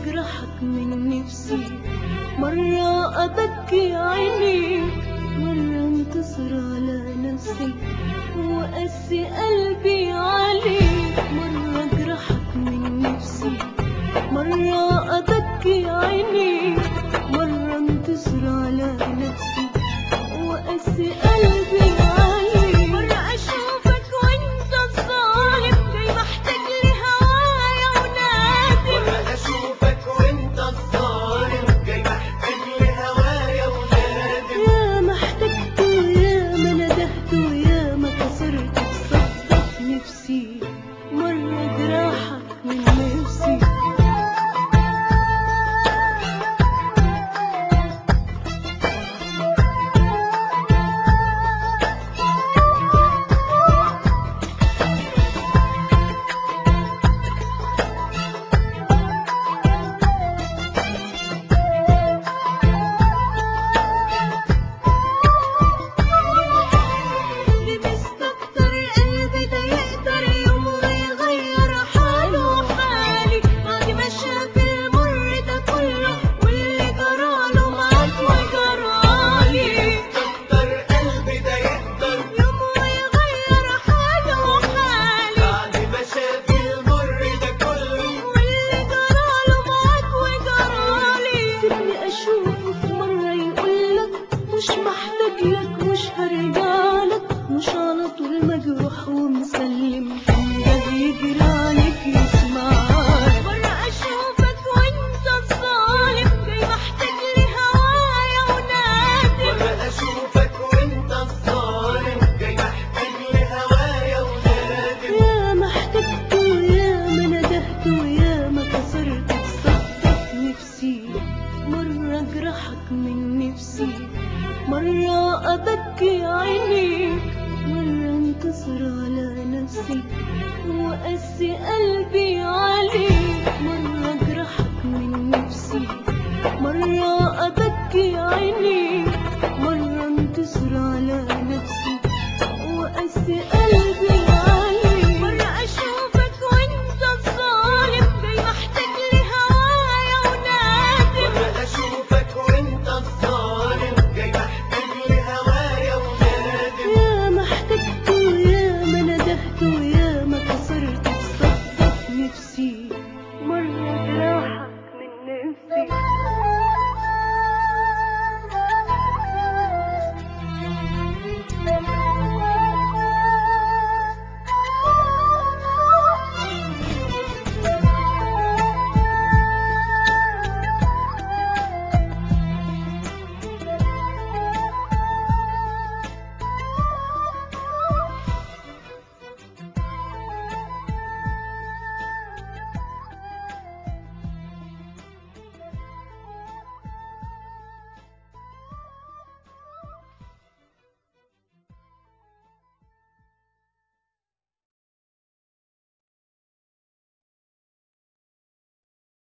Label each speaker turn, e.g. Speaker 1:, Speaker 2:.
Speaker 1: أجرحك من نفسي مرة أبكي عينيك مرة انتصر على نفسي وأقسي قلبي عليك مرة أجرحك من نفسي مرة أبكي عينيك مرة انتصر على نفسي وأقسي قلبي عليك مرة أشوفك وأنت الظالم جاي محتاج لهوايا ونادم
Speaker 2: مرة أشوفك وأنت الظالم جاي محتاج لهوايا ونادم
Speaker 1: يا ما احتجت ويا ما ندهت ويا ما كسرت بصدق نفسي مرة جراحك من نفسي اللي مستكتر قلبي ده يقدر يوم ويغير حاله وحالي بعد ما شاف المر ده كله واللي جراله معاك وجرالي
Speaker 2: كتر قلبي ده يقدر
Speaker 1: يوم ويغير حاله وحالي
Speaker 2: بعد ما شاف المر ده كله
Speaker 1: واللي جراله معاك وجرالي سيبني اشوفك مرة يقولك مش محتاج لك مش هرجعلك مش على طول مجروح ومسلم ده يجري عليك يسمعك مرة اشوفك وانت الظالم جاي محتاج لهوايا ونادم
Speaker 2: مرة أشوفك وأنت الظالم جاي محتاج لهوايا ونادم
Speaker 1: يا ما احتجت ويا ما ندهت ويا ما كسرت بصدق نفسي مرة اجرحك من نفسي مرة أبكي عينيك مرة انتصر على نفسي وأقسي قلبي عليك مرة اجرحك من نفسي مرة أبكي عينيك مرة انتصر على نفسي وأقسي قلبي عليك مرة أشوفك وأنت الظالم جاي محتاج لهوايا ونادم
Speaker 2: مرة أشوفك وأنت الظالم جاي محتاج لهوايا ونادم
Speaker 1: يا ما احتجت ويا ما ندهت ويا ما كسرت بصدق نفسي مرة